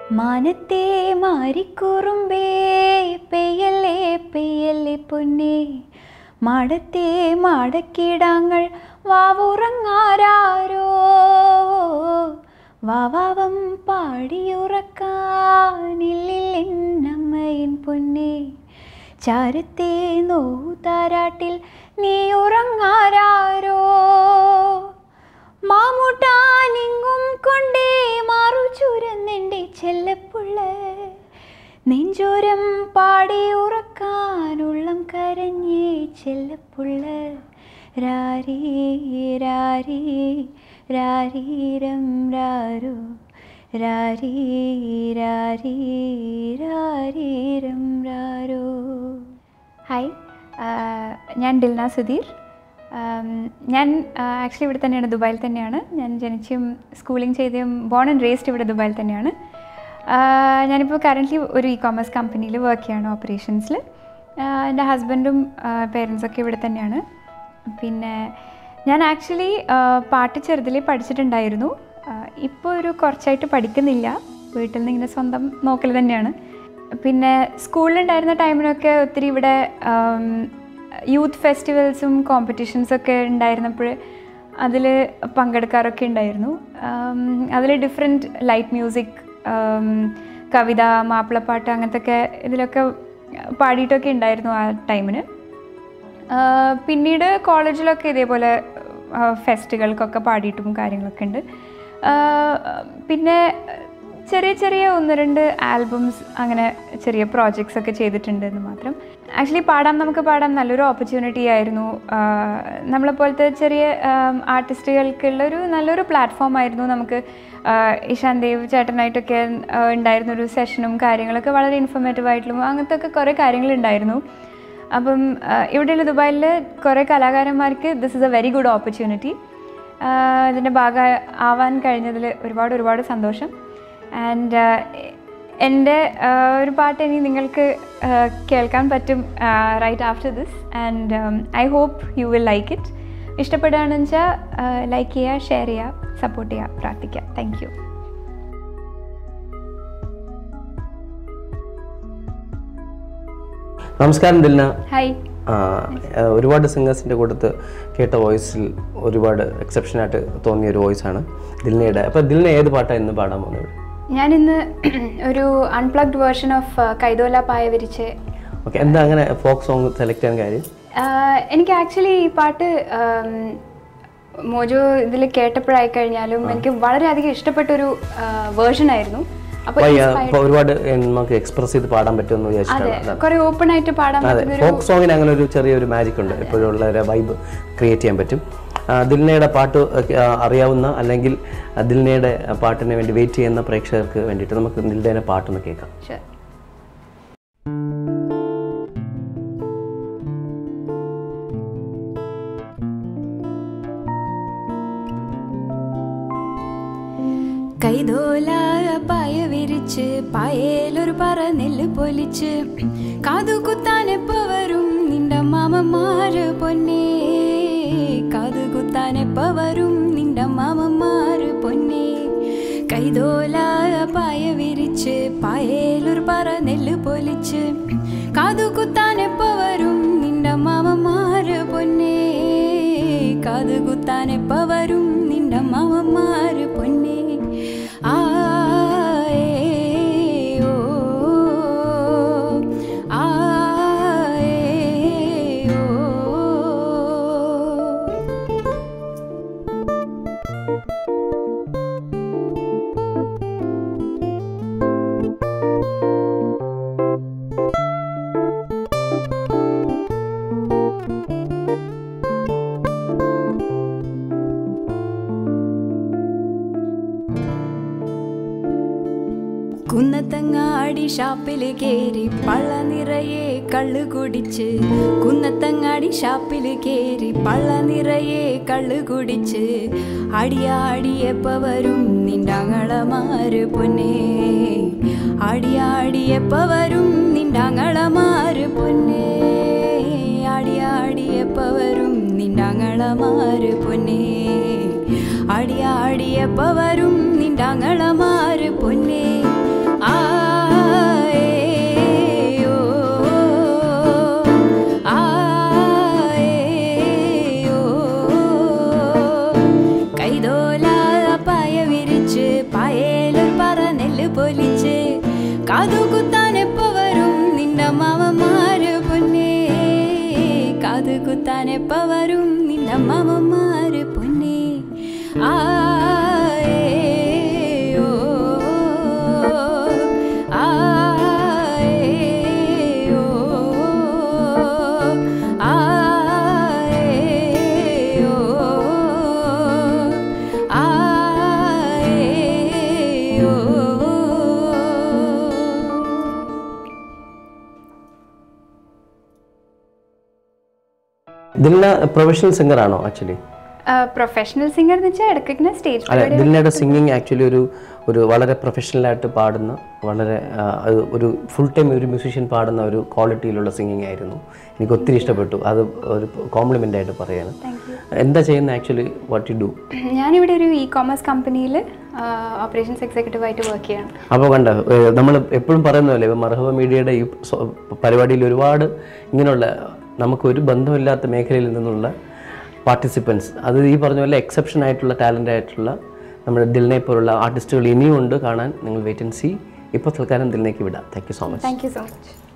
മാനത്തെ മാരിക്കുറുമ്പേ പെയ്യല്ലേ പെയ്യല്ലേ പൊന്നേ മാടത്തെ മാടക്കിടാങ്ങൾ വാവുറങ്ങാരോ വാവാവം പാടിയുറക്കാനില്ലെന്നമ്മയൻ പൊന്നേ ചാരത്തെ നോതാരാട്ടിൽ നീ ഉറങ്ങാരോ മാമൂട്ടാനിങ്ങും കൊണ്ടേ മാറു ചുരന്നെൻ്റെ ചെല്ലപ്പുള്ള നെഞ്ചോരം പാടി ഉറക്കാനുള്ളം കരഞ്ഞേ ചെല്ലപ്പുള്ള രാരീ രാരീ രാരീരം രാരു രാരീ രാരീ രാരീരം രാരോ ഹായ് ആഹ് ഞാൻ ദിൽന സുധീർ ആം, ഞാൻ ആക്ച്വലി ഇവിടെ തന്നെയാണ് ദുബായിൽ തന്നെയാണ് ഞാൻ ജനിച്ചും സ്കൂളിംഗ് ചെയ്തും ബോൺ ആൻഡ് റേസ്ഡ് ഇവിടെ ദുബായിൽ തന്നെയാണ് ആഹ് ഞാനിപ്പോൾ കറൻ്റ്ലി ഒരു ഇ കോമേഴ്സ് കമ്പനിയിൽ വർക്ക് ചെയ്യാണ് ഓപ്പറേഷൻസിൽ എൻ്റെ ഹസ്ബൻഡും പേരൻസൊക്കെ ഇവിടെ തന്നെയാണ് പിന്നെ ഞാൻ ആക്ച്വലി പാട്ട് ചെറുതിൽ പഠിച്ചിട്ടുണ്ടായിരുന്നു ഇപ്പോൾ ഒരു കുറച്ചായിട്ട് പഠിക്കുന്നില്ല വീട്ടിൽ നിന്ന് ഇങ്ങനെ സ്വന്തം നോക്കൽ തന്നെയാണ് പിന്നെ സ്കൂളിലുണ്ടായിരുന്ന ടൈമിനൊക്കെ ഒത്തിരി ഇവിടെ ആം, യൂത്ത് ഫെസ്റ്റിവൽസും കോമ്പറ്റീഷൻസൊക്കെ ഉണ്ടായിരുന്നപ്പോൾ അതിൽ പങ്കെടുക്കാറൊക്കെ ഉണ്ടായിരുന്നു അതിൽ ഡിഫറെൻറ്റ് ലൈറ്റ് മ്യൂസിക് കവിത മാപ്പിളപ്പാട്ട് അങ്ങനത്തെ ഒക്കെ ഇതിലൊക്കെ പാടിയിട്ടൊക്കെ ഉണ്ടായിരുന്നു ആ ടൈമിന് ആഹ് പിന്നീട് കോളേജിലൊക്കെ ഇതേപോലെ ആഹ് ഫെസ്റ്റുകൾക്കൊക്കെ പാടിയിട്ടും കാര്യങ്ങളൊക്കെ ഉണ്ട് ആഹ് പിന്നെ ചെറിയ ചെറിയ ഒന്ന് രണ്ട് ആൽബംസ് അങ്ങനെ ചെറിയ പ്രോജക്ട്സ് ഒക്കെ ചെയ്തിട്ടുണ്ട് എന്ന് മാത്രം ആക്ച്വലി പാടാം നമുക്ക് പാടാം നല്ലൊരു ഓപ്പർച്യൂണിറ്റി ആയിരുന്നു ആഹ് നമ്മളെപ്പോലത്തെ ചെറിയ ആർട്ടിസ്റ്റുകൾക്കുള്ള ഒരു നല്ലൊരു പ്ലാറ്റ്ഫോം ആയിരുന്നു നമുക്ക് ആഹ് ഇഷാൻ ദേവ് ചേട്ടനായിട്ടൊക്കെ ആഹ് ഉണ്ടായിരുന്ന ഒരു സെഷനും കാര്യങ്ങളൊക്കെ വളരെ ഇൻഫോർമേറ്റീവ് ആയിട്ടുള്ള അങ്ങനത്തെ ഒക്കെ കുറേ കാര്യങ്ങളുണ്ടായിരുന്നു അപ്പം ആഹ് ഇവിടെയുള്ള ദുബായിൽ കുറേ കലാകാരന്മാർക്ക് this is a very good opportunity ഇതിൻ്റെ ഭാഗം ആവാൻ കഴിഞ്ഞതിൽ ഒരുപാട് ഒരുപാട് സന്തോഷം ആൻഡ് എൻ്റെ ആഹ് ഒരു പാട്ട് ഇനി നിങ്ങൾക്ക് ആഹ് കേൾക്കാൻ പറ്റും right after this and I hope you will like it ഇഷ്ടപ്പെടുകയാണെന്ന് വെച്ചാൽ ലൈക്ക് ചെയ്യുക ഷെയർ ചെയ്യുക സപ്പോർട്ട് ചെയ്യുക പ്രാർത്ഥിക്കുക താങ്ക് യു നമസ്കാരം ദിൽന ഹായ് ആ, ആ, ഒരുപാട് സിംഗേഴ്സിൻ്റെ കൂട്ടത്ത് കേട്ട വോയിസിൽ ഒരുപാട് എക്സെപ്ഷനായിട്ട് തോന്നിയ ഒരു വോയിസാണ് ദിൽനയുടെ അപ്പോൾ ദിൽന ഏത് പാട്ടാണ് ഇന്ന് പാടാൻ പോകുന്നത് ഇവിടെ ഞാനിന്ന് ഒരു അൺപ്ലഗ്ഡ് വേർഷൻ ഓഫ് കൈതോല പായ വിരിച്ച് ഓക്കെ എന്താ അങ്ങനെ ഫോക്ക് സോങ് സെലക്ട് ചെയ്യാൻ കാര്യം ആഹ് എനിക്ക് ആക്ച്വലി ഈ പാട്ട് ആം, മോജോ ഇതിൽ കേട്ടപ്പോഴായി കഴിഞ്ഞാലും എനിക്ക് വളരെയധികം ഇഷ്ടപ്പെട്ടൊരു വേർഷൻ ആയിരുന്നു അപ്പോൾ അപ്പോൾ ഇപ്പോൾ ഒരുപാട് നമുക്ക് എക്സ്പ്രസ് ചെയ്ത് പാടാൻ പറ്റുമെന്ന് അതെ വിചാരിച്ചിട്ടാണ് കുറെ ഓപ്പൺ ആയിട്ട് പാടാൻ അതെ പറ്റുന്ന ഫോക്ക് സോങ്ങിന് അങ്ങനെ ഒരു ചെറിയൊരു മാജിക് ഉണ്ട് എപ്പോഴും ഉള്ള ഒരു വൈബ് ക്രിയേറ്റ് ചെയ്യാൻ പറ്റും ആ, ദിൽനയുടെ പാട്ട് ഒക്കെ, ആ, അറിയാവുന്ന അല്ലെങ്കിൽ ആ, ദിൽനയുടെ പാട്ടിന് വേണ്ടി വെയിറ്റ് ചെയ്യുന്ന പ്രേക്ഷകർക്ക് വേണ്ടിയിട്ട് നമുക്ക് ദിൽനയുടെ പാട്ടൊന്ന് കേൾക്കാം Sure. കൈതോല പായ വിരിച്ച് പായേലൊരു പറ നെല്ല് പൊലിച്ച് കാതു കുത്താനെപ്പ വരും നിന്റെ മാമന്മാര് പൊന്നേ കാതു കുത്താനെപ്പ വരും നിന്റെ മാമന്മാര് പൊന്നേ കൈതോല പായ വിരിച്ച് പായേലൊരു പറ നെല്ല് പൊലിച്ച് കാതു കുത്താനെപ്പ വരും നിന്റെ മാമന്മാര് പൊന്നേ കാതു കുത്താനെപ്പ വരും നിന്റെ മാമന്മാര് പൊന്നേ ആ ഏ, ഓ, ആ ഏ, ഓ. കുന്നത്തങ്ങാടി ഷാപ്പിൽ കേറി പള്ള നിറയെ കള്ളു കുടിച്ച് കുന്നത്തങ്ങാടി ഷാപ്പിൽ കേറി പള്ള നിറയെ കള്ളു കുടിച്ച് അടിയാടിയപ്പ വരും നിൻ്റങ്ങളമാര് പൊന്നേ അടിയാടിയപ്പ വരും നിൻ്റങ്ങളമാര് പൊന്നേ അടിയാടിയപ്പ വരും നിൻ്റങ്ങളമാര് പൊന്നേ അടിയാടിയപ്പ വരും നിൻ്റങ്ങളമാര് പൊന്നേ ഞാനെപ്പ വരും നിന്നമ്മമാര് പൊന്നെ ആയോ ആയോ ആയോ ആയോ ദിൽന പ്രൊഫഷണൽ സിംഗർ ആണോ ആക്ച്വലി പ്രൊഫഷണൽ സിംഗർ എന്ന് വെച്ചാൽ ഇടയ്ക്കിങ്ങനെ സ്റ്റേജ് അല്ല ദിൽനയുടെ സിംഗിങ് ആക്ച്വലി ഒരു ഒരു വളരെ പ്രൊഫഷണലായിട്ട് പാടുന്ന വളരെ ആ, അത് ഒരു ഫുൾ ടൈം ഒരു മ്യൂസീഷ്യൻ പാടുന്ന ഒരു ക്വാളിറ്റിയിലുള്ള സിംഗിങ് ആയിരുന്നു എനിക്ക് ഒത്തിരി ഇഷ്ടപ്പെട്ടു അത് ഒരു കോംപ്ലിമെൻ്റ് ആയിട്ട് പറയാണ് എന്താ ചെയ്യുന്നത് ആക്ച്വലി വാട്ട് യു ഡു ഞാനിവിടെ ഒരു ഇ കോമേഴ്സ് കമ്പനിയിൽ ഓപ്പറേഷൻസ് എക്സിക്യൂട്ടീവ് ആയിട്ട് വർക്ക് ചെയ്യാണ് അപ്പോൾ കണ്ട നമ്മൾ എപ്പോഴും പറയുന്ന പോലെ ഇപ്പം മർഹബ മീഡിയയുടെ ഈ സ്വ- പരിപാടിയിൽ ഒരുപാട് ഇങ്ങനെയുള്ള നമുക്കൊരു ബന്ധമില്ലാത്ത മേഖലയിൽ നിന്നുള്ള പാർട്ടിസിപ്പൻസ് അത് ഈ പറഞ്ഞ പോലെ എക്സെപ്ഷൻ ആയിട്ടുള്ള ടാലൻ്റ് ആയിട്ടുള്ള നമ്മുടെ ദിൽനെ പോലുള്ള ആർട്ടിസ്റ്റുകൾ ഇനിയും ഉണ്ട് കാണാൻ നിങ്ങൾ വെയിറ്റ് ആൻഡ് സി ഇപ്പോൾ തൽക്കാലം ദിലിനേക്ക് വിടാം thank you so much thank you so much